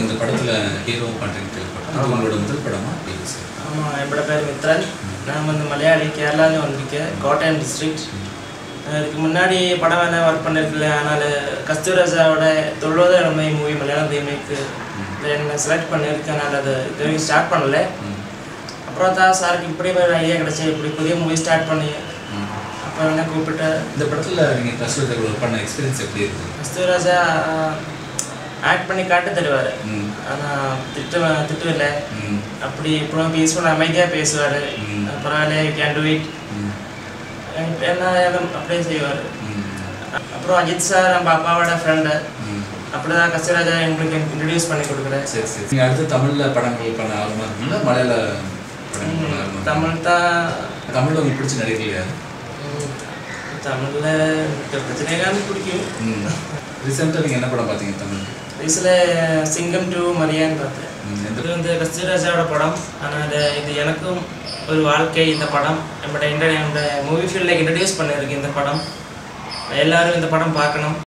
இந்த படத்துல ஹீரோ பண்றீங்க கேள்விப்பட்டேன் இது உங்களோட முதல் படமா இல்லை சார் ஆமாம் என்னோட பேர் மித்ரன் நான் வந்து மலையாளி கேரளாவில் வந்திருக்கேன் கோட்டயம் டிஸ்ட்ரிக்ட் இதுக்கு முன்னாடி படம் வேணா ஒர்க் பண்ணியிருக்கல ஆனால் கஸ்தூராஜாவோட தொழுவத நம்ம மூவி மலையாளம் ரீமேக்கு என்ன செலக்ட் பண்ணியிருக்கேன் நான் அது இது வரைக்கும் ஸ்டார்ட் பண்ணல அப்புறம் தான் சாருக்கு இப்படி ஒரு ஐடியா கிடச்சி இப்படி புதிய மூவி ஸ்டார்ட் பண்ணி அப்போ என்ன கூப்பிட்டு இந்த படத்துல நீங்க கஸ்தூரி ஒர்க் பண்ண எக்ஸ்பீரியன்ஸ் எப்படி இருக்கு கஸ்தூராஜா ஆக்ட் பண்ணி காட்டு தருவார் ம். ஆனால் திட்டு திட்டுவில்ல ம். அப்படி இப்போ பீஸ்ஃபுல் அமைதியாக பேசுவார் ம். பரவாயில்ல கேன் டூ இட் ம். என்ன ஏதும் அப்படியே செய்வார் ம். அப்புறம் அஜித் சார் நம்ம அப்பாவோட ஃப்ரெண்டு ம். அப்படிதான் கஸ்தூராஜா எங்களுக்கு இன்ட்ரடியூஸ் பண்ணி கொடுக்குறேன் சரி சரி நீங்க அடுத்து தமிழ்ல படங்கள் பண்ண ஆர்வமா இருக்கீங்களா மலையாள படங்கள் பண்ண ஆர்வமா இருக்கீங்களா? தமிழ் தான் தமிழ்ல உங்களுக்கு பிடிச்ச நடிகர்கள் யாரு ம், தமிழ்ல ரஜினிகாந்த் பிடிக்கும் ம் ரீசெண்டாக நீங்கள் என்ன படம் பார்த்தீங்க தமிழ் வயசுல சிங்கம் டூ மரியான்னு பார்த்தேன் ம், எந்த இது வந்து கஸ்தூராஜாவோட படம் ஆனால் இது எனக்கும் ஒரு வாழ்க்கை இந்த படம் நம்மளோட இன்டர் என்னோட மூவி ஃபீல்டில் இன்ட்ரடியூஸ் பண்ணியிருக்கு இந்த படம் எல்லாரும் இந்த படம் பார்க்கணும்